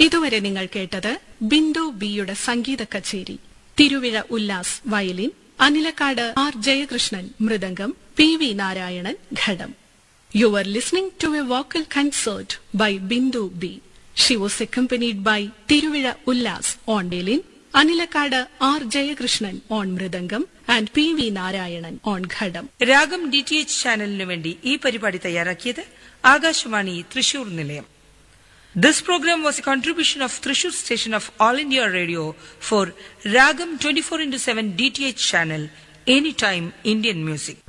ഇതുവരെ നിങ്ങൾ കേട്ടത് ബിന്ദു ബിയുടെ സംഗീത കച്ചേരി Thiruvizha Ullas violin Anilakkad R Jayakrishnan mridangam P V Narayanan ghatam you are listening to a vocal concert by Bindu B she was accompanied by Thiruvizha Ullas on violin Anilakkad R Jayakrishnan on mridangam and P V Narayanan on ghatam Ragam D T H ചാനലിനു വേണ്ടി ഈ പരിപാടി തയ്യാറാക്കിയത് ആകാശവാണി തൃശൂർ നിലയം this program was a contribution of Thrissur station of All India Radio for Ragam twenty four into seven D T H channel any time Indian music